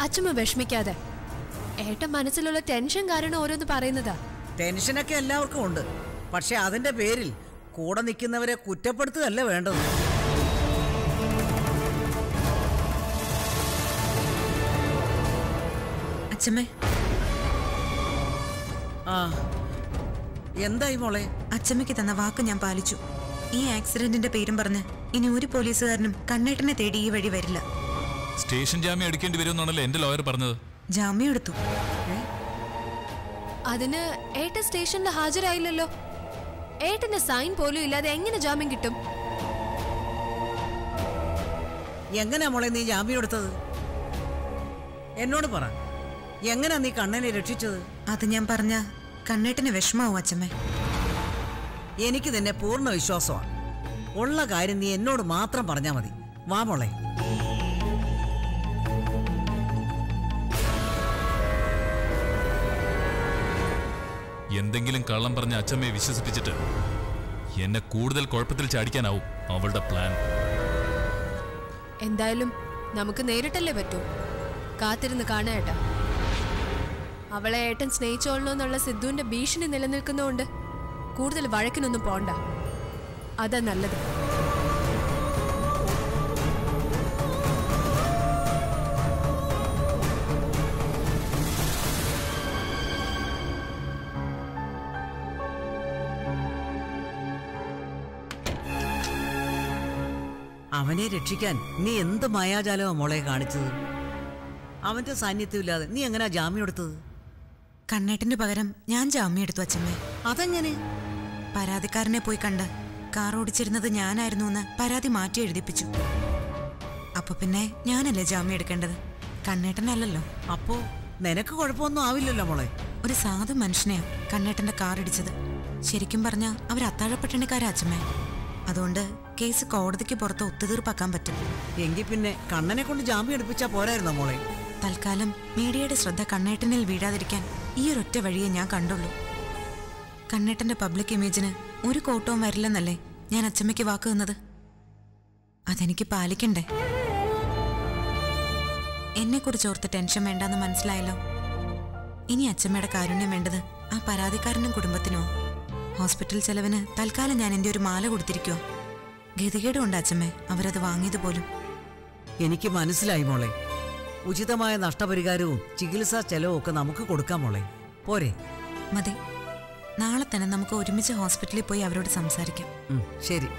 അച്ഛമ്മ വിഷമിക്കാതെ ഏട്ടൻ മനസ്സിലുള്ള ടെൻഷൻ കാരണം ഓരോന്ന് പറയുന്നതാ ടെൻഷനൊക്കെ എല്ലാവർക്കും ഉണ്ട് പക്ഷെ അതിന്റെ പേരിൽ കൂടെ നിൽക്കുന്നവരെ കുറ്റപ്പെടുത്തുകയല്ല വേണ്ടത് അച്ഛമ്മേ ആ എന്തായി മോളെ അച്ഛമ്മയ്ക്ക് തന്ന വാക്ക് ഞാൻ പാലിച്ചു ഈ ആക്സിഡന്റിന്റെ പേരും പറഞ്ഞ് ഇനി ഒരു പോലീസുകാരനും കണ്ണേട്ടനെ തേടി ഈ വഴി വരില്ല സ്റ്റേഷൻ ജാമ്യം എടുക്കേണ്ടി വരുമെന്നാണല്ലോ എന്റെ ലോയർ പറഞ്ഞത് ജാമ്യം എടുത്തു അതിന് ഏട്ടൻ സ്റ്റേഷനിൽ ഹാജരായില്ലല്ലോ ഏട്ടന്റെ സൈൻ പോലും ഇല്ലാതെ എങ്ങനെ ജാമ്യം കിട്ടും എങ്ങനെയാ മോളെ നീ ജാമ്യം എടുത്തത് എന്നോട് പറ എങ്ങനെയാ നീ കണ്ണനെ രക്ഷിച്ചത് അത് ഞാൻ പറഞ്ഞ കണ്ണേട്ടന് വിഷമാവും അച്ഛമ്മേ എനിക്ക് തന്നെ പൂർണ്ണ വിശ്വാസമാണ് ഉള്ള കാര്യം നീ എന്നോട് മാത്രം പറഞ്ഞാൽ മതി വാ മോളെ എന്തെങ്കിലും കള്ളം പറഞ്ഞ അച്ഛമ്മയെ വിശ്വസിപ്പിച്ചിട്ട് എന്നെ കൂടുതൽ കുഴപ്പത്തിൽ ചാടിക്കാനാവും അവളുടെ പ്ലാൻ എന്തായാലും നമുക്ക് നേരിട്ടല്ലേ പറ്റൂ കാത്തിരുന്ന് കാണേട്ടാ അവളെ ഏട്ടൻ സ്നേഹിച്ചോളണമെന്നുള്ള സിദ്ധുവിന്റെ ഭീഷണി നിലനിൽക്കുന്നതുകൊണ്ട് കൂടുതൽ വഴക്കിനൊന്നും പോണ്ട അതാ നല്ലത് അവനെ രക്ഷിക്കാൻ നീ എന്ത് മായാജാലമാ മോളെ കാണിച്ചത് അവന്റെ സാന്നിധ്യമില്ലാതെ നീ എങ്ങനെയാ ജാമ്യം എടുത്തത് കണ്ണേട്ടന്റെ പകരം ഞാൻ ജാമ്യം എടുത്തു അച്ഛമ്മേ അതെങ്ങനെ പരാതിക്കാരനെ പോയി കണ്ട് കാർ ഓടിച്ചിരുന്നത് ഞാനായിരുന്നു എന്ന് പരാതി മാറ്റി എഴുതിപ്പിച്ചു അപ്പൊ പിന്നെ ഞാനല്ലേ ജാമ്യം എടുക്കേണ്ടത് കണ്ണേട്ടനല്ലല്ലോ അപ്പോ നിനക്ക് കുഴപ്പമൊന്നും ആവില്ലല്ലോ മോളെ ഒരു സാധു മനുഷ്യനെയാ കണ്ണേട്ടന്റെ കാർ ഇടിച്ചത് ശരിക്കും പറഞ്ഞ അവർ അത്താഴപ്പട്ടിണിക്കാരാ അച്ഛമ്മേ അതുകൊണ്ട് കേസ് കോടതിക്ക് പുറത്ത് ഒത്തുതീർപ്പാക്കാൻ പറ്റും എങ്കിൽ പിന്നെ കണ്ണനെ കൊണ്ട് ജാമ്യം എടുപ്പിച്ചാ പോരായിരുന്നോ മോളെ തൽക്കാലം മീഡിയയുടെ ശ്രദ്ധ കണ്ണേട്ടനിൽ വീഴാതിരിക്കാൻ ഈ ഒരൊറ്റ വഴിയെ ഞാൻ കണ്ടുള്ളൂ കണ്ണേട്ടന്റെ പബ്ലിക് ഇമേജിന് ഒരു കോട്ടവും വരില്ലെന്നല്ലേ ഞാൻ അച്ചമ്മയ്ക്ക് വാക്ക് തന്നത് അതെനിക്ക് പാലിക്കണ്ടേ എന്നെക്കുറിച്ച് ഓർത്ത് ടെൻഷൻ വേണ്ടെന്ന് മനസ്സിലായല്ലോ ഇനി അച്ചമ്മയുടെ കാരുണ്യം വേണ്ടത് ആ പരാതിക്കാരനും കുടുംബത്തിനോ ഹോസ്പിറ്റൽ ചെലവിന് തൽക്കാലം ഞാൻ എൻ്റെ ഒരു മാല കൊടുത്തിരിക്കുവോ ഗതികേടുണ്ട് അച്ചമ്മേ അവരത് വാങ്ങിയത് പോലും എനിക്ക് മനസ്സിലായി മോളെ ഉചിതമായ നഷ്ടപരിഹാരവും ചികിത്സാ ചെലവും ഒക്കെ നമുക്ക് കൊടുക്കാം മോളെ പോരെ മതി നാളെ തന്നെ നമുക്ക് ഒരുമിച്ച് ഹോസ്പിറ്റലിൽ പോയി അവരോട് സംസാരിക്കാം ഉം, ശരി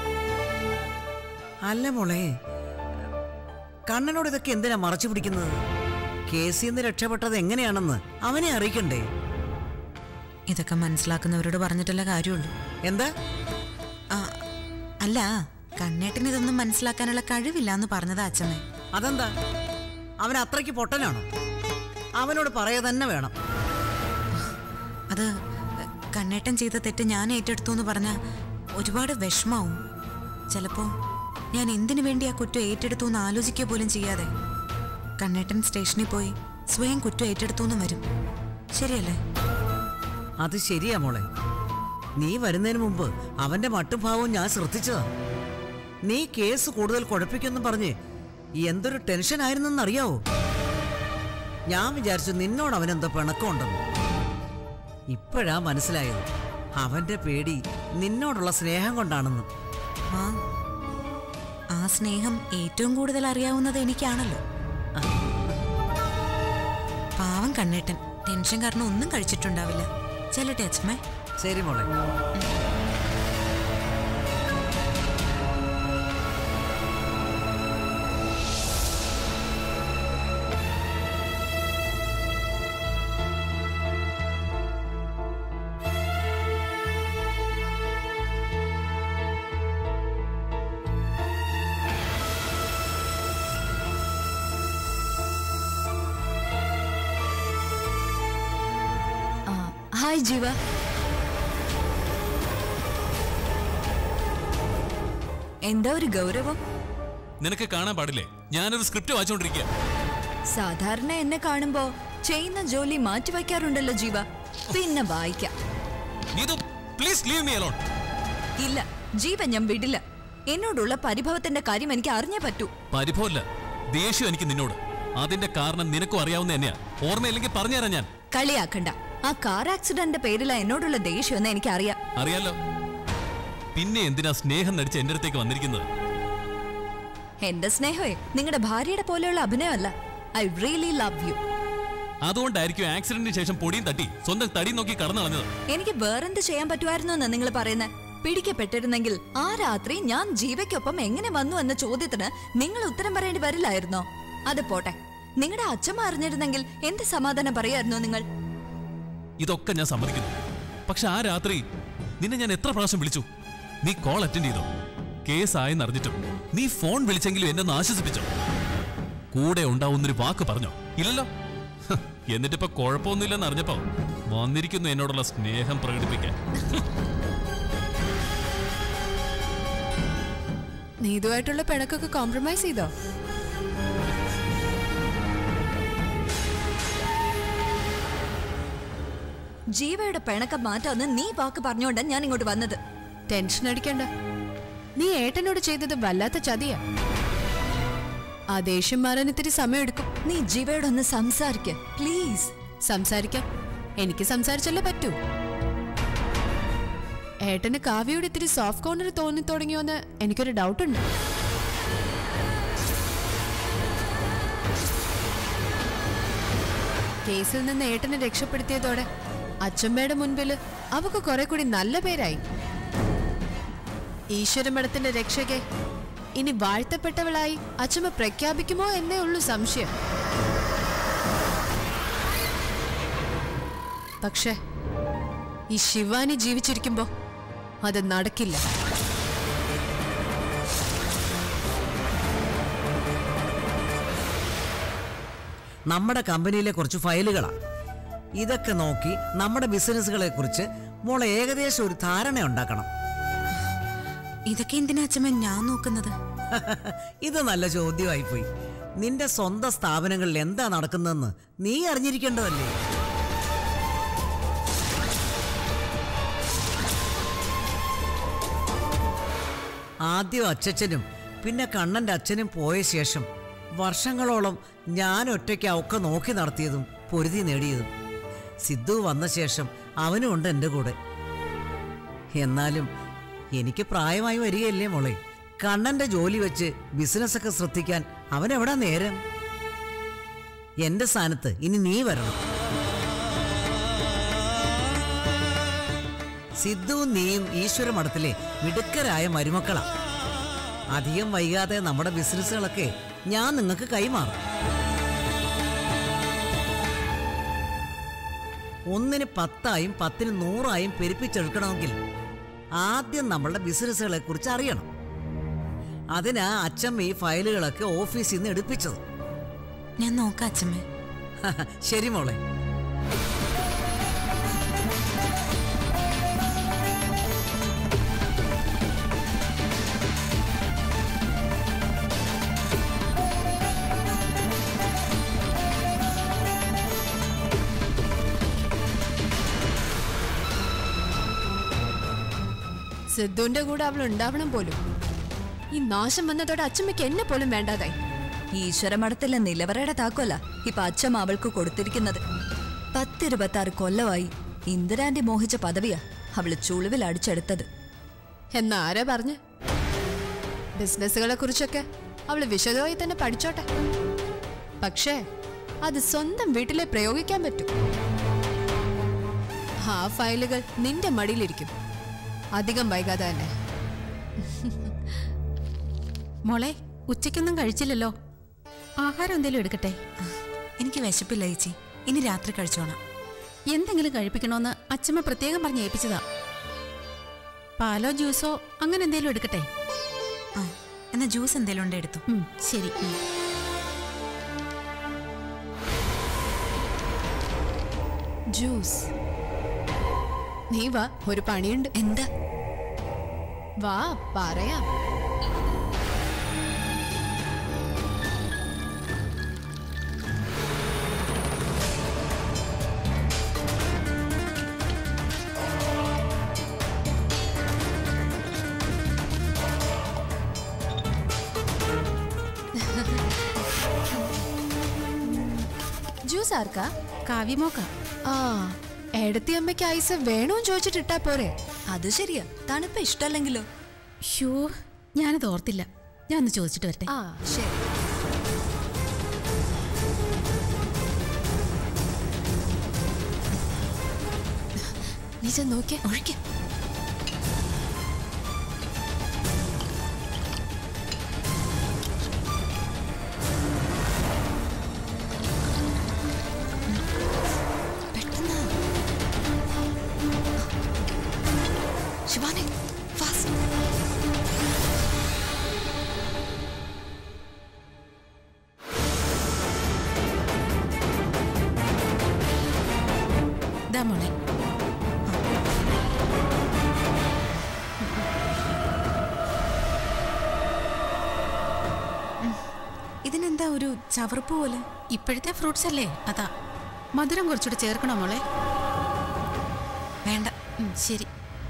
അല്ല മോളെ കണ്ണനോട് ഇതൊക്കെ എന്തിനാ മറച്ചു പിടിക്കുന്നത് കേസിൽ നിന്ന് രക്ഷപ്പെട്ടത് എങ്ങനെയാണെന്ന് അവനെ അറിയിക്കണ്ടേ ഇതൊക്കെ മനസ്സിലാക്കുന്നവരോട് പറഞ്ഞിട്ടല്ല കാര്യമുള്ളൂ എന്താ ആ അല്ല കണ്ണേട്ടന് ഇതൊന്നും മനസ്സിലാക്കാനുള്ള കഴിവില്ല എന്ന് പറഞ്ഞതാ അച്ഛമ്മേ അതെന്താ അവൻ അത്രയ്ക്ക് പൊട്ടനാണോ അവനോട് പറയാ തന്നെ വേണം അത് കണ്ണേട്ടൻ ചെയ്ത തെറ്റ് ഞാൻ ഏറ്റെടുത്തു എന്ന് പറഞ്ഞാൽ ഒരുപാട് വിഷമാവും ചിലപ്പോ ഞാൻ എന്തിനു വേണ്ടി ആ കുറ്റം ഏറ്റെടുത്തു എന്ന് ആലോചിക്കുക പോലും ചെയ്യാതെ കണ്ണേട്ടൻ സ്റ്റേഷനിൽ പോയി സ്വയം കുറ്റം ഏറ്റെടുത്തു എന്നും വരും ശരിയല്ലേ അത് ശരിയാ മോളെ നീ വരുന്നതിന് മുമ്പ് അവന്റെ മട്ടും ഭാവവും ഞാൻ ശ്രദ്ധിച്ചതാ നീ കേസ് കൂടുതൽ കുഴപ്പിക്കുമെന്നും പറഞ്ഞ് എന്തൊരു ടെൻഷൻ ആയിരുന്നെന്നറിയാവോ ഞാൻ വിചാരിച്ചു നിന്നോട് അവനെന്തോ പിണക്കമുണ്ടെന്ന് ഇപ്പോഴാ മനസ്സിലായത് അവന്റെ പേടി നിന്നോടുള്ള സ്നേഹം കൊണ്ടാണെന്ന് ആ ആ സ്നേഹം ഏറ്റവും കൂടുതൽ അറിയാവുന്നത് എനിക്കാണല്ലോ പാവം കണ്ണേട്ടൻ ടെൻഷൻ കാരണം ഒന്നും കഴിച്ചിട്ടുണ്ടാവില്ല ചെല്ലട്ടെ അച്ഛമ്മേ ശരി മോളെ ഹായ് ജീവ എന്താ ഒരു ഗൗരവം നിനക്ക് കാണാൻ പാടില്ലേ ഞാനൊരു സ്ക്രിപ്റ്റ് വായിച്ചോണ്ടിരിക്കുക സാധാരണ എന്നെ കാണുമ്പോ ചെയ്യുന്ന ജോലി മാറ്റിവെക്കാറുണ്ടല്ലോ ജീവ പിന്നെ വായിക്കാം Neethu please leave me alone ഇല്ല ജീവ ഞാൻ വിടില്ല എന്നോടുള്ള പരിഭവത്തിന്റെ കാര്യം എനിക്ക് അറിഞ്ഞേ പറ്റൂ പരിഭവമല്ല ദേഷ്യം എനിക്ക് നിന്നോട് അതിന്റെ കാരണം നിനക്കും അറിയാവുന്ന തന്നെയാ ഓർമ്മയില്ലെങ്കിൽ പറഞ്ഞുതരാം ഞാൻ കളിയാക്കണ്ട ആ കാർ ആക്സിഡന്റിന്റെ പേരിലാ എന്നോടുള്ള ദേഷ്യമെന്ന് എനിക്കറിയാം അറിയാലോ പിന്നെ എന്തിനാ സ്നേഹം നടിച്ച് എന്റെ അടുത്തേക്ക് വന്നിരിക്കുന്നത് എന്റെ സ്നേഹമേ നിങ്ങളുടെ ഭാര്യയുടെ പോലെയുള്ള അഭിനയമല്ല ഐ റിയലി ലവ് യു അതുകൊണ്ടായിരിക്കും ആക്സിഡന്റിന് ശേഷം പൊടിയും തട്ടി സ്വന്തം തടി നോക്കി കടന്നു കളഞ്ഞത് എനിക്ക് വേറെന്ത് ചെയ്യാൻ പറ്റുമായിരുന്നു എന്ന് നിങ്ങൾ പറയുന്നത് പിടിക്കപ്പെട്ടിരുന്നെങ്കിൽ ആ രാത്രി ഞാൻ ജീവയ്ക്കൊപ്പം എങ്ങനെ വന്നു എന്ന ചോദ്യത്തിന് നിങ്ങൾ ഉത്തരം പറയേണ്ടി വരില്ലായിരുന്നോ അത് പോട്ടെ നിങ്ങളുടെ അച്ഛമ്മ അറിഞ്ഞിരുന്നെങ്കിൽ എന്ത് സമാധാനം പറയായിരുന്നോ നിങ്ങൾ ഇതൊക്കെ ഞാൻ സമ്മതിക്കുന്നു പക്ഷെ ആ രാത്രി നിന്നെ ഞാൻ എത്ര പ്രാവശ്യം വിളിച്ചു നീ കോൾ അറ്റൻഡ് ചെയ്തോ കേസായെന്ന് അറിഞ്ഞിട്ടും നീ ഫോൺ വിളിച്ചെങ്കിലും എന്നെ ഒന്ന് ആശ്വസിപ്പിച്ചോ കൂടെ ഉണ്ടാവുന്നൊരു വാക്ക് പറഞ്ഞോ ഇല്ലല്ലോ ഹ്, എന്നിട്ടിപ്പോ കുഴപ്പമൊന്നുമില്ലെന്ന് അറിഞ്ഞപ്പോ വന്നിരിക്കുന്നു എന്നോടുള്ള സ്നേഹം പ്രകടിപ്പിക്കാൻ നീതുമായിട്ടുള്ള പിണക്കൊക്കെ കോംപ്രമൈസ് ചെയ്തോ ജീവയുടെ പിണക്കം മാറ്റാന്ന് നീ വാക്ക് പറഞ്ഞോണ്ടാ ഞാൻ ഇങ്ങോട്ട് വന്നത് ടെൻഷൻ അടിക്കണ്ട നീ ഏട്ടനോട് ചെയ്തത് വല്ലാത്ത ചതിയാ ആ ദേഷ്യം മാറാൻ ഇത്തിരി സമയമെടുക്കും നീ ജീവയോടൊന്ന് സംസാരിക്ക പ്ലീസ് സംസാരിക്കാം എനിക്ക് സംസാരിച്ചല്ലേ പറ്റൂ ഏട്ടന് കാവ്യയോട് ഇത്തിരി സോഫ്റ്റ് കോർണർ തോന്നി തുടങ്ങിയോന്ന് എനിക്കൊരു ഡൗട്ട് ഉണ്ട് കേസിൽ നിന്ന് ഏട്ടനെ രക്ഷപ്പെടുത്തിയതോടെ അച്ഛമ്മയുടെ മുൻപിൽ അവക്ക് കുറെ കൂടി നല്ല പേരായി ഈശ്വരമഠത്തിന്റെ രക്ഷകെ ഇനി വാഴ്ത്തപ്പെട്ടവളായി അച്ഛമ്മ പ്രഖ്യാപിക്കുമോ എന്നേ ഉള്ളൂ സംശയം പക്ഷേ ഈ ശിവാനി ജീവിച്ചിരിക്കുമ്പോ അത് നടക്കില്ല നമ്മുടെ കമ്പനിയിലെ കുറച്ച് ഫയലുകളാണ് ഇതൊക്കെ നോക്കി നമ്മുടെ ബിസിനസ്സുകളെ കുറിച്ച് മോളെ ഏകദേശം ഒരു ധാരണ ഉണ്ടാക്കണം ഇതൊക്കെ എന്തിനാ അച്ഛമ്മ ഞാൻ നോക്കുന്നത് ഇത് നല്ല ചോദ്യമായി പോയി നിന്റെ സ്വന്തം സ്ഥാപനങ്ങളിൽ എന്താ നടക്കുന്നതെന്ന് നീ അറിഞ്ഞിരിക്കേണ്ടതല്ലേ ആദ്യം അച്ചച്ചനും പിന്നെ കണ്ണന്റെ അച്ഛനും പോയ ശേഷം വർഷങ്ങളോളം ഞാൻ ഒറ്റയ്ക്ക് ഒക്കെ നോക്കി നടത്തിയതും പൊരുതി നേടിയതും സിദ്ധു വന്ന ശേഷം അവനും ഉണ്ട് എൻ്റെ കൂടെ എന്നാലും എനിക്ക് പ്രായമായി വരികയല്ലേ മോളെ കണ്ണന്റെ ജോലി വെച്ച് ബിസിനസ്സൊക്കെ ശ്രദ്ധിക്കാൻ അവനെവിടാ നേരം എന്റെ സ്ഥാനത്ത് ഇനി നീ വരണം സിദ്ധുവും നീയും ഈശ്വര മഠത്തിലെ മിടുക്കരായ മരുമക്കളാ അധികം വൈകാതെ നമ്മുടെ ബിസിനസ്സുകളൊക്കെ ഞാൻ നിങ്ങൾക്ക് കൈമാറും ഒന്നിന് പത്തായും പത്തിന് നൂറായും പെരുപ്പിച്ചെടുക്കണമെങ്കിൽ ആദ്യം നമ്മളുടെ ബിസിനസ്സുകളെ കുറിച്ച് അറിയണം അതിനാ അച്ഛമ്മ ഈ ഫയലുകളൊക്കെ ഓഫീസിൽ നിന്ന് എടുപ്പിച്ചത് ഞാൻ നോക്കാം അച്ഛമ്മേ ശരി മോളെ സിദ്ധുവിന്റെ കൂടെ അവൾ ഉണ്ടാവണം പോലും ഈ നാശം വന്നതോടെ അച്ഛമ്മയ്ക്ക് എന്നെ പോലും വേണ്ടാതായി ഈശ്വരമഠത്തിലെ നിലവറയുടെ താക്കോല ഇപ്പൊ അച്ഛമ്മ അവൾക്ക് കൊടുത്തിരിക്കുന്നത് പത്തിരുപത്താറ് കൊല്ലമായി ഇന്ദിരാന്റെ മോഹിച്ച പദവിയാ അവള് ചുളിവിൽ അടിച്ചെടുത്തത് എന്നാ ആരാ പറഞ്ഞ് ബിസിനസ്സുകളെ കുറിച്ചൊക്കെ അവള് വിശദമായി തന്നെ പഠിച്ചോട്ടെ പക്ഷേ അത് സ്വന്തം വീട്ടിലെ പ്രയോഗിക്കാൻ പറ്റും ആ ഫയലുകൾ നിന്റെ മടിയിലിരിക്കും അധികം വൈകാതെ തന്നെ മോളെ ഉച്ചയ്ക്കൊന്നും കഴിച്ചില്ലല്ലോ ആഹാരം എന്തെങ്കിലും എടുക്കട്ടെ എനിക്ക് വിശപ്പില്ല ചേച്ചി ഇനി രാത്രി കഴിച്ചോണം എന്തെങ്കിലും കഴിപ്പിക്കണോന്ന് അച്ഛമ്മ പ്രത്യേകം പറഞ്ഞ് ഏൽപ്പിച്ചതാ പാലോ ജ്യൂസോ അങ്ങനെ എന്തെങ്കിലും എടുക്കട്ടെ ആ എന്നാ ജ്യൂസ് എന്തെങ്കിലും ഉണ്ട് എടുത്തു ഉം, ശരി ഉം. ജ്യൂസ് നീ വാ ഒരു പണിയുണ്ട് എന്താ വാ പറയാം ഐസ് ആർക്കാ കാവ്യമോക്ക ആ ഏടത്തി അമ്മയ്ക്ക് ഐസ് വേണോന്ന് ചോദിച്ചിട്ടിട്ടാ പോരെ അത് ശരിയാ തണുപ്പ് ഇഷ്ടല്ലെങ്കിലോ ഷോ ഞാനത് ഓർത്തില്ല ഞാൻ ഒന്ന് ചോദിച്ചിട്ട് വരട്ടെ ആ ശരി നീ ചെന്ന് നോക്കിയേ ഒഴിക്ക പെട്ടെന്ന് ശിവാനി ഫാസ്റ്റ് ദാ മോളെ ഇതിനെന്താ ഒരു ചവർപ്പ് പോലെ ഇപ്പോഴത്തെ ഫ്രൂട്ട്സ് അല്ലേ അതാ മധുരം കുറച്ചുകൂടെ ചേർക്കണോ മോളെ വേണ്ട ഉം, ശരി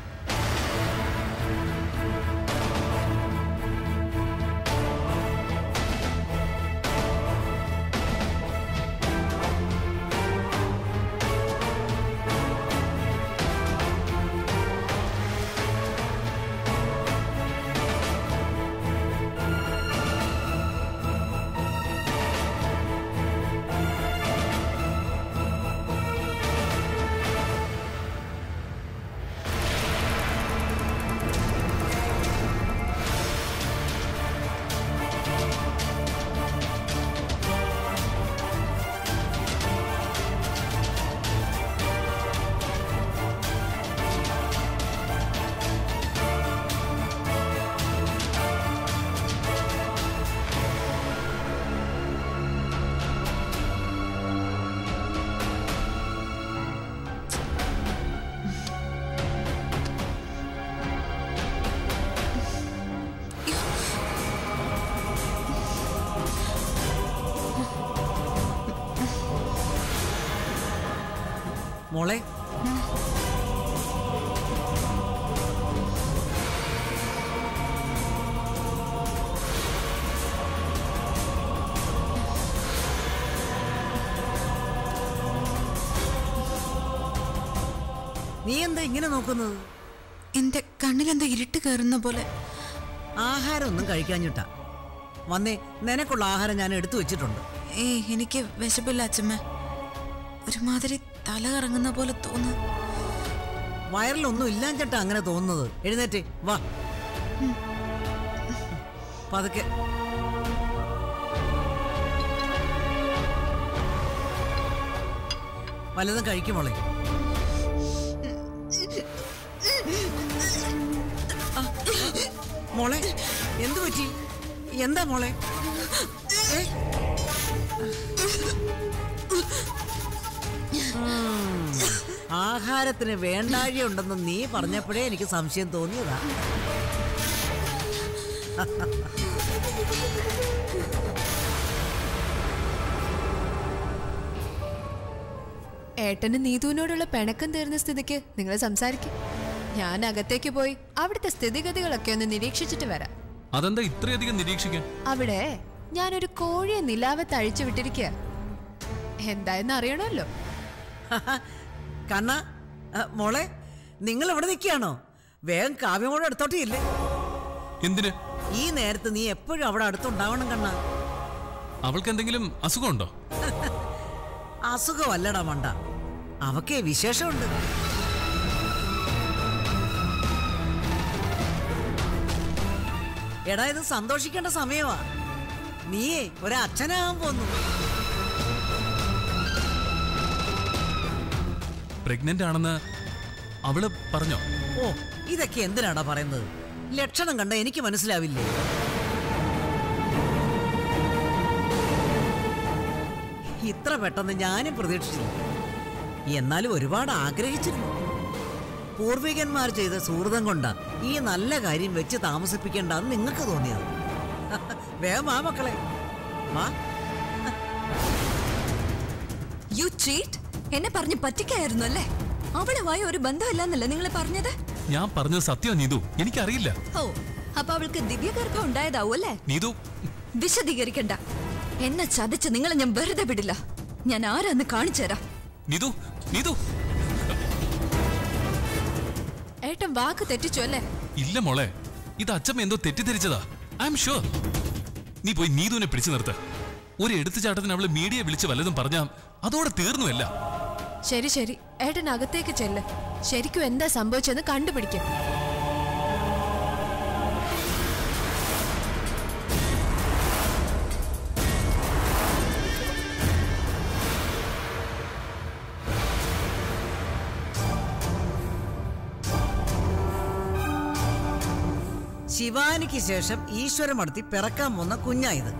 മോളെ നീ എന്താ ഇങ്ങനെ നോക്കുന്നത് എന്റെ കണ്ണിലെന്തോ ഇരുട്ട് കയറുന്ന പോലെ ആഹാരം ഒന്നും കഴിക്കാഞ്ഞിട്ടാ വന്നേ നിനക്കുള്ള ആഹാരം ഞാൻ എടുത്തു വെച്ചിട്ടുണ്ട് ഏയ് എനിക്ക് വിശപ്പില്ല അച്ഛമ്മ ഒരുമാതിരി തല കറങ്ങുന്ന പോലെ തോന്നുന്നു വയറിലൊന്നും ഇല്ലാഞ്ഞിട്ടാ അങ്ങനെ തോന്നുന്നത് എഴുന്നേറ്റ് വാ പതുക്കെ വല്ലതും കഴിക്കുമോളെ ആ, മോളെ എന്തു പറ്റി എന്താ മോളെ ഏ? ഉം, ആഹാരത്തിന് വേണ്ടാഴി ഉണ്ടെന്ന് നീ പറഞ്ഞപ്പോഴേ എനിക്ക് സംശയം തോന്നിയതാ ഏട്ടന് നീതുവിനോടുള്ള പിണക്കം തീർന്ന സ്ഥിതിക്ക് നിങ്ങൾ സംസാരിക്കും ഞാൻ അകത്തേക്ക് പോയി അവിടുത്തെ സ്ഥിതിഗതികളൊക്കെ ഒന്ന് നിരീക്ഷിച്ചിട്ട് വരാം അതെന്താ ഇത്രയധികം നിരീക്ഷിക്കാൻ അവിടെ ഞാനൊരു കോഴിയെ നിലാവത്ത് അഴിച്ചു വിട്ടിരിക്കുക എന്തായെന്ന് അറിയണമല്ലോ കണ്ണ ആ, മോളെ നിങ്ങൾ ഇവിടെ നിൽക്കുകയാണോ വേഗം കാവ്യമോടെ അടുത്തോട്ടേ ഇല്ലേ എന്തിന് ഈ നേരത്ത് നീ എപ്പോഴും അവിടെ അടുത്തുണ്ടാവണം കണ്ണ അവൾക്ക് എന്തെങ്കിലും അസുഖമുണ്ടോ അസുഖമല്ലടാ മണ്ട അവക്കേ വിശേഷമുണ്ട് എടാ ഇത് സന്തോഷിക്കേണ്ട സമയമാ നീയേ ഒരച്ഛനാകാൻ പോന്നു പ്രഗ്നന്റ് ആണെന്ന് അവള് പറഞ്ഞോ ഓ ഇതൊക്കെ എന്തിനാടാ പറയുന്നത് ലക്ഷണം കണ്ട എനിക്ക് മനസ്സിലാവില്ലേ ഇത്ര പെട്ടെന്ന് ഞാനും പ്രതീക്ഷിച്ചില്ല എന്നാലും ഒരുപാട് ആഗ്രഹിച്ചിരുന്നു പൂർവികന്മാർ ചെയ്ത സുഹൃതം കൊണ്ടാ ഈ നല്ല കാര്യം വെച്ച് താമസിപ്പിക്കേണ്ടെന്ന് നിങ്ങൾക്ക് തോന്നിയത് വേഗം വാ മക്കളെ വാ യു ചീറ്റ് എന്നെ പറഞ്ഞ് പറ്റിക്കായിരുന്നു അല്ലേ അവളുമായി ഒരു ബന്ധമില്ലെന്നല്ലേ നിങ്ങൾ പറഞ്ഞത് ഞാൻ പറഞ്ഞത് സത്യം നീതു എനിക്കറിയില്ല ഓ അപ്പൊ അവൾക്ക് ദിവ്യഗർഭം ഉണ്ടായതാവും അല്ലേ നീതു വിശദീകരിക്കണ്ട എന്നെ ചതിച്ച് നിങ്ങളെ ഞാൻ വെറുതെ വിടില്ല ഞാൻ ആരാന്ന് കാണിച്ചു തരാം നിതു നിതു ഏട്ടൻ വാക്ക് തെറ്റിച്ചു അല്ലേ ഇല്ല മോളെ ഇത് അച്ഛമ്മ എന്തോ തെറ്റിദ്ധരിച്ചതാ ഐ എം ഷുവർ നീ പോയി നീതുവിനെ പിടിച്ചു നിർത്ത് ഒരു എടുത്തുചാട്ടത്തിന് അവള് മീഡിയ വിളിച്ച് വല്ലതും പറഞ്ഞാ അതോടെ തീർന്നുവല്ല ശരി ശരി ഏട്ടൻ അകത്തേക്ക് ചെല്ല് ശരിക്കും എന്താ സംഭവിച്ചെന്ന് കണ്ടുപിടിക്കും ശിവാനിക്ക് ശേഷം ഈശ്വരമടത്തി പിറക്കാൻ പോന്ന കുഞ്ഞായത്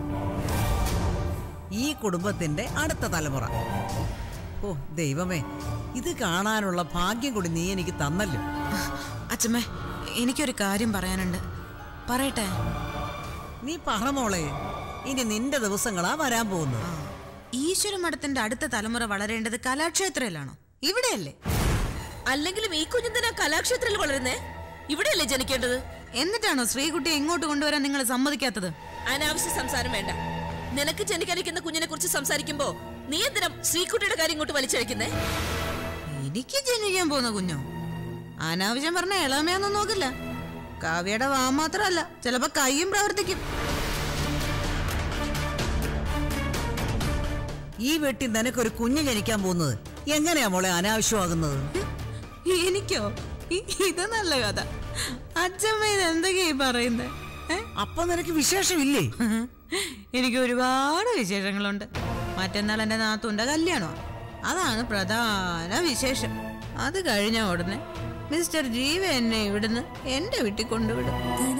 ഈ കുടുംബത്തിന്റെ അടുത്ത തലമുറ ഓ ദൈവമേ ഇത് കാണാനുള്ള ഭാഗ്യം കൂടി നീ എനിക്ക് തന്നല്ലോ അച്ഛമ്മേ എനിക്കൊരു കാര്യം പറയാനുണ്ട് പറയട്ടെ നീ പറ മോളെ ഇനി നിന്റെ ദിവസങ്ങളാ വരാൻ പോകുന്നത് ഈശ്വര മഠത്തിന്റെ അടുത്ത തലമുറ വളരേണ്ടത് കലാക്ഷേത്രയിലാണോ ഇവിടെയല്ലേ അല്ലെങ്കിലും ഈ കുഞ്ഞെന്തിനാ കലാക്ഷേത്രത്തിൽ വളരുന്നേ ഇവിടെയല്ലേ ജനിക്കേണ്ടത് എന്നിട്ടാണോ ശ്രീകുട്ടിയെ ഇങ്ങോട്ട് കൊണ്ടുവരാൻ നിങ്ങൾ സമ്മതിക്കാത്തത് അനാവശ്യ സംസാരം വേണ്ട നിനക്ക് ജനിക്കാനിരിക്കുന്ന കുഞ്ഞിനെ കുറിച്ച് സംസാരിക്കുമ്പോ നീ എന്തിനാ ശ്രീകുട്ടിയുടെ കാര്യം ഇങ്ങോട്ട് വലിച്ചഴിക്കുന്നേ എനിക്ക് ജനിക്കാൻ പോകുന്ന കുഞ്ഞോ അനാവശ്യം പറഞ്ഞ ഇളമയൊന്നും നോക്കില്ല കാവ്യയുടെ വാ മാത്രമല്ല ചിലപ്പോ കൈയും പ്രവർത്തിക്കും ഈ വീട്ടിൽ നിനക്കൊരു കുഞ്ഞ് ജനിക്കാൻ പോകുന്നത് എങ്ങനെയാ മോളെ അനാവശ്യമാകുന്നത് എനിക്കോ ഇ- ഇത് നല്ല കഥ അച്ഛമ്മ ഇത് എന്തൊക്കെയാ ഈ പറയുന്നത് അപ്പൊ നിനക്ക് വിശേഷമില്ലേ എനിക്ക് ഒരുപാട് വിശേഷങ്ങളുണ്ട് മറ്റന്നാൾ എൻ്റെ നാത്തുൻ്റെ കല്യാണം അതാണ് പ്രധാന വിശേഷം അത് കഴിഞ്ഞ ഉടനെ മിസ്റ്റർ ജീവ എന്നെ ഇവിടുന്ന് എൻ്റെ വീട്ടിൽ കൊണ്ടുവിടും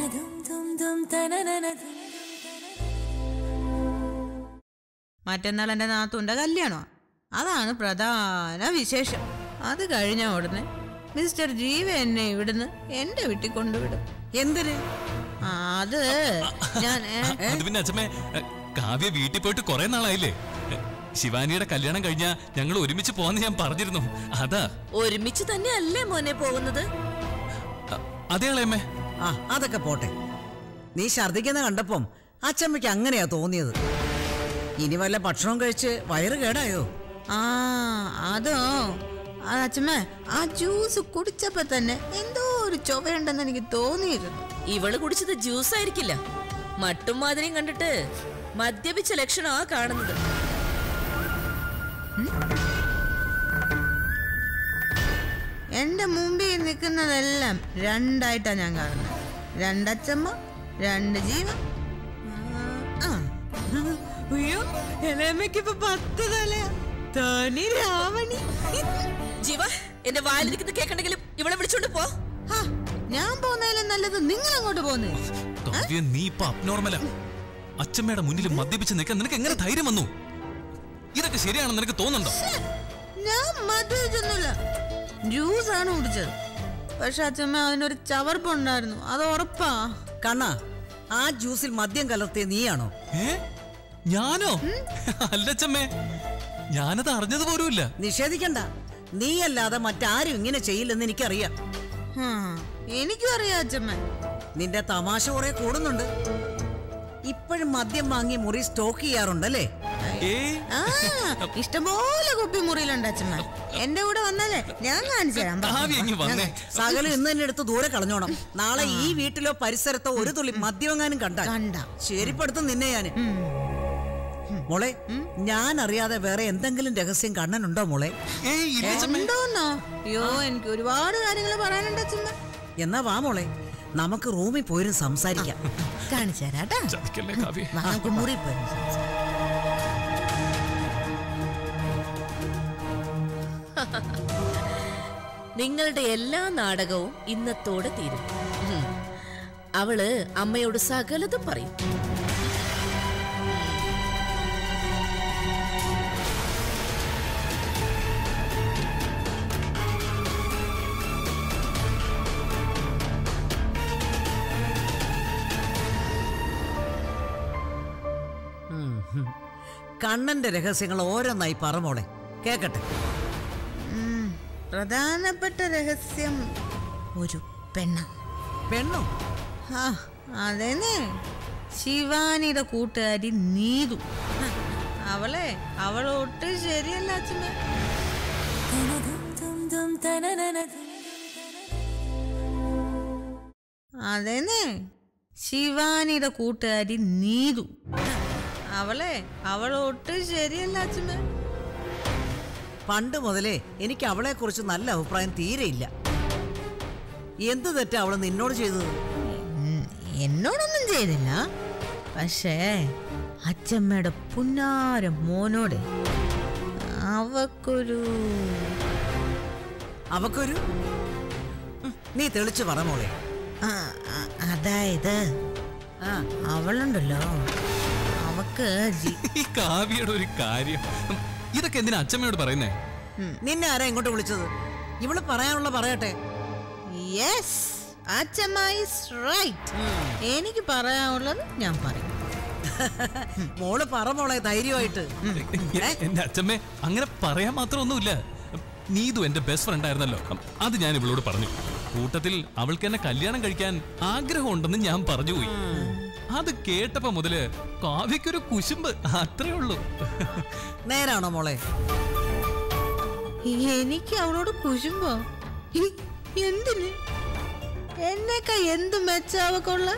മറ്റന്നാൾ എൻ്റെ നാത്തുൻ്റെ കല്യാണം അതാണ് പ്രധാന വിശേഷം അത് കഴിഞ്ഞ ഉടനെ മിസ്റ്റർ ജീവ എന്നെ ഇവിടുന്ന് എൻ്റെ വീട്ടിൽ കൊണ്ടുവിടും എന്തിന് ആ, അത് ഞാൻ ഏ? അത് പിന്നെ അച്ഛമ്മേ എ, കാവ്യ വീട്ടിൽ പോയിട്ട് കുറെ നാളായില്ലേ എ, ശിവാനിയുടെ കല്യാണം കഴിഞ്ഞാ ഞങ്ങൾ ഒരുമിച്ച് പോവാന്ന് ഞാൻ പറഞ്ഞിരുന്നു അതാ ഒരുമിച്ച് തന്നെയല്ലേ മോനെ പോകുന്നത് അ, അതേ അളയമ്മേ ആ അതൊക്കെ പോട്ടെ നീ ഛർദിക്കുന്ന കണ്ടപ്പം അച്ചമ്മയ്ക്ക് അങ്ങനെയാ തോന്നിയത് ഇനി വല്ല ഭക്ഷണം കഴിച്ച് വയറ് കേടായോ ആ അതോ ആ അച്ഛമ്മ ആ ജ്യൂസ് കുടിച്ചപ്പോ തന്നെ എന്തോ ഒരു ചുവയുണ്ടെന്ന് എനിക്ക് തോന്നിയിരുന്നു ഇവള് കുടിച്ചത് ജ്യൂസ് ആയിരിക്കില്ല മട്ടും മാതിരിയും കണ്ടിട്ട് മദ്യപിച്ച ലക്ഷണം ആ കാണുന്നത് എന്റെ മുമ്പിൽ നിൽക്കുന്നതെല്ലാം രണ്ടായിട്ടാ ഞാൻ കാണുന്നത് രണ്ടച്ചമ്മ രണ്ട് ജീവ ആ. അയ്യോ എളയമ്മയ്ക്ക് ഇപ്പൊ പത്ത് തലയാ തനി രാവണി ജീവ എന്റെ വായിലിരിക്കുന്ന കേക്കണ്ടെങ്കിലും ഇവളെ വിളിച്ചോണ്ട് പോ ഹാ, ഞാൻ പോകുന്നതിലും നല്ലത് നിങ്ങൾ അങ്ങോട്ട് പോകുന്നേ കാവ്യ നീ ഇപ്പൊ അബ്നോർമലാ അച്ഛമ്മയുടെ മുന്നിൽ മദ്യപിച്ച് നിൽക്കാൻ നിനക്ക് എങ്ങനെ ധൈര്യം വന്നു ഇതൊക്കെ ശരിയാണെന്ന് നിനക്ക് തോന്നുന്നുണ്ടോ ഞാൻ മദ്യപിച്ചൊന്നുമില്ല ജ്യൂസാണ് കുടിച്ചത് പക്ഷെ അച്ഛമ്മ അതിനൊരു ചവർപ്പുണ്ടായിരുന്നു അത് ഉറപ്പാ കണ്ണാ ആ ജ്യൂസിൽ മദ്യം കലർത്തിയ നീയാണോ ഏ ഞാനോ അല്ലച്ചമ്മേ ഞാനത് അറിഞ്ഞത് പോലുമില്ല നിഷേധിക്കണ്ട നീയല്ലാതെ മറ്റാരും ഇങ്ങനെ ചെയ്യില്ലെന്ന് എനിക്കറിയാം ആ, എനിക്കും അറിയാം അച്ഛമ്മ നിന്റെ തമാശ കുറെ കൂടുന്നുണ്ട് ഇപ്പോഴും മദ്യം വാങ്ങി മുറി സ്റ്റോക്ക് ചെയ്യാറുണ്ടല്ലേ ഏ ആ ഇഷ്ടംപോലെ കുപ്പി മുറിയിലുണ്ട് അച്ഛമ്മ എന്റെ കൂടെ വന്നാലേ ഞാൻ കാണിച്ചു തരാം വാ. കാവ്യ ഇങ്ങ് വന്നേ സകലം ഇന്ന് തന്നെ എടുത്ത് ദൂരെ കളഞ്ഞോണം നാളെ ഈ വീട്ടിലോ പരിസരത്തോ ഒരു തുള്ളി മദ്യമെങ്ങാനും കണ്ട കണ്ട. ശരിപ്പെടുത്തും നിന്നെ ഞാന് മോളെ ഞാൻ അറിയാതെ വേറെ എന്തെങ്കിലും രഹസ്യം കണ്ണനുണ്ടോ മോളെ ഏയ് ഇല്ല അച്ഛമ്മേ ഉണ്ടോന്നോ അയ്യോ എനിക്ക് ഒരുപാട് കാര്യങ്ങൾ പറയാനുണ്ട് അച്ഛമ്മ എന്നാ വാ മോളെ നമുക്ക് റൂമിൽ പോയിരും സംസാരിക്കാം കാണിച്ചു തരാട്ടാ ചതിക്കല്ലേ കാവ്യ വാ, നമുക്ക് മുറി പോയി നിങ്ങളുടെ എല്ലാ നാടകവും ഇന്നത്തോടെ തീരും ഉം. അവള് അമ്മയോട് സകലതും പറയും കണ്ണന്റെ രഹസ്യങ്ങൾ ഓരോന്നായി പറ മോളെ കേക്കട്ടെ ഉം, പ്രധാനപ്പെട്ട രഹസ്യം ഒരു പെണ്ണ പെണ്ണോ ആ അതന്നെ ശിവാനിയുടെ കൂട്ടുകാരി നീതു അവളെ അവൾ ഒട്ടും ശരിയല്ല അച്ഛമ്മ അതേന്നെ ശിവാനിയുടെ കൂട്ടുകാരി നീതു അവളെ അവൾ ഒട്ടും ശരിയല്ല അച്ഛമ്മ പണ്ട് മുതലേ എനിക്ക് അവളെ കുറിച്ച് നല്ല അഭിപ്രായം തീരെയില്ല എന്ത് തെറ്റാ അവള് നിന്നോട് ചെയ്തത് ഉം, എന്നോടൊന്നും ചെയ്തില്ല പക്ഷേ അച്ഛമ്മയുടെ പുന്നാര മോനോട് അവക്കൊരു അവക്കൊരു ഉം, നീ തെളിച്ചു പറ മോളെ ആ, ആ, അതായത് ആ അവളുണ്ടല്ലോ അവക്ക് ജി- ഈ കാവ്യയുടെ ഒരു കാര്യം ഇതൊക്കെ എന്തിനാ അച്ഛമ്മയോട് പറയുന്നേ നിന്നെ ആരാ ഇങ്ങോട്ട് വിളിച്ചത് ഇവള് പറയാനുള്ള പറയട്ടെ യെസ് അച്ഛമ്മ ഈസ് റൈറ്റ് എനിക്ക് പറയാനുള്ളത് ഞാൻ പറയും മോള് പറ മോളെ ധൈര്യമായിട്ട് എ- എന്റെ അച്ഛമ്മേ അങ്ങനെ പറയാൻ മാത്രമൊന്നുമില്ല നീതു എന്റെ ബെസ്റ്റ് ഫ്രണ്ട് ആയിരുന്നല്ലോ അത് ഞാൻ ഇവളോട് പറഞ്ഞു കൂട്ടത്തിൽ അവൾക്ക് എന്നെ കല്യാണം കഴിക്കാൻ ആഗ്രഹമുണ്ടെന്ന് ഞാൻ പറഞ്ഞുപോയി അത് കേട്ടപ്പോ മുതല് കാവ്യക്കൊരു കുശുമ്പ് അത്രേ ഉള്ളൂ നേരാണോ മോളെ എനിക്ക് അവളോട് കുശുമ്പോ ഇ- എന്തിന് എന്നേക്കാ എന്ത് മെച്ചാവക്കുള്ള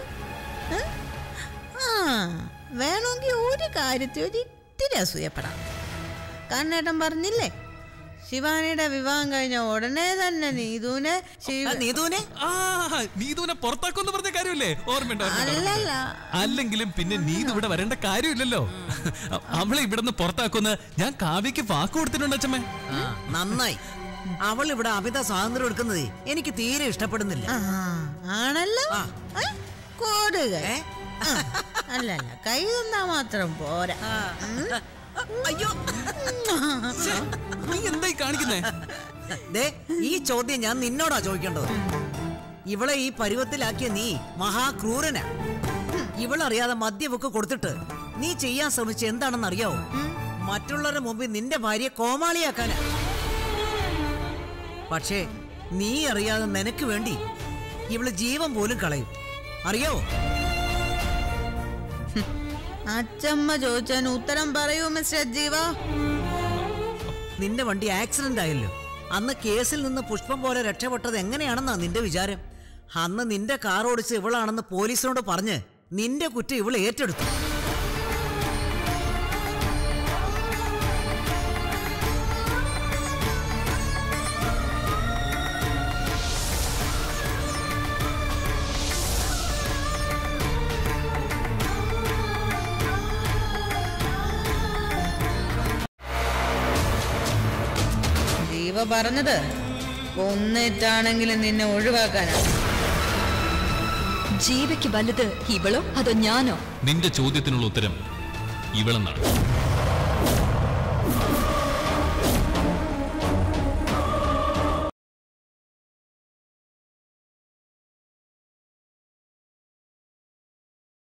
ആ വേണമെങ്കിൽ ഒരു കാര്യത്തിൽ ഒരു ഇത്തിരി അസൂയപ്പെടാം കണ്ണേട്ടൻ പറഞ്ഞില്ലേ ശിവാനിയുടെ വിവാഹം കഴിഞ്ഞ ഉടനെ തന്നെ നീതുവിനെ ശിവ ആ, നീതുവിനെ ആ നീതുവിനെ പുറത്താക്കുമെന്ന് പറഞ്ഞ കാര്യമില്ലേ ഓർമ്മയുണ്ടോ ഓർമ്മയുണ്ടോ? അല്ലല്ല. അല്ലെങ്കിലും പിന്നെ നീതു ഇവിടെ വരേണ്ട കാര്യമില്ലല്ലോ അവളെ ഇവിടുന്ന് പുറത്താക്കുമെന്ന് ഞാൻ കാവ്യക്ക് വാക്ക് കൊടുത്തിട്ടുണ്ട് അച്ഛമ്മേ ആ, നന്നായി അവൾ ഇവിടെ അമിത സ്വാതന്ത്ര്യം എടുക്കുന്നതേ എനിക്ക് തീരെ ഇഷ്ടപ്പെടുന്നില്ല ആ, ആണല്ലോ ആ. ഏ? കൊടുക ഏ? അല്ലല്ല കൈ തന്നാ മാത്രം പോരാ അയ്യോ നീ എന്തായി കാണിക്കുന്നേ ദേ ഈ ചോദ്യം ഞാൻ നിന്നോടാ ചോദിക്കേണ്ടത് ഇവളെ ഈ പരുവത്തിലാക്കിയ നീ മഹാക്രൂരനാ ഇവളറിയാതെ മദ്യമൊക്കെ കൊടുത്തിട്ട് നീ ചെയ്യാൻ ശ്രമിച്ച എന്താണെന്ന് അറിയാവോ മറ്റുള്ളവരുടെ മുമ്പിൽ നിന്റെ ഭാര്യയെ കോമാളിയാക്കാനാ പക്ഷേ നീ അറിയാതെ നിനക്ക് വേണ്ടി ഇവള് ജീവൻ പോലും കളയും അറിയാവോ അച്ചമ്മ ചോദിച്ചതിന് ഉത്തരം പറയൂ മിസ്റ്റർ ജീവ നിന്റെ വണ്ടി ആക്സിഡന്റ് ആയല്ലോ അന്ന് കേസിൽ നിന്ന് പുഷ്പം പോലെ രക്ഷപ്പെട്ടത് എങ്ങനെയാണെന്നാ നിന്റെ വിചാരം അന്ന് നിന്റെ കാർ ഓടിച്ച് ഇവളാണെന്ന് പോലീസിനോട് പറഞ്ഞ് നിന്റെ കുറ്റം ഇവൾ ഏറ്റെടുത്തു ജീവ പറഞ്ഞത് കൊന്നിട്ടാണെങ്കിലും നിന്നെ ഒഴിവാക്കാനാ ജീവയ്ക്ക് വലുത് ഇവളോ അതോ ഞാനോ നിന്റെ ചോദ്യത്തിനുള്ള ഉത്തരം ഇവളെന്നാണ്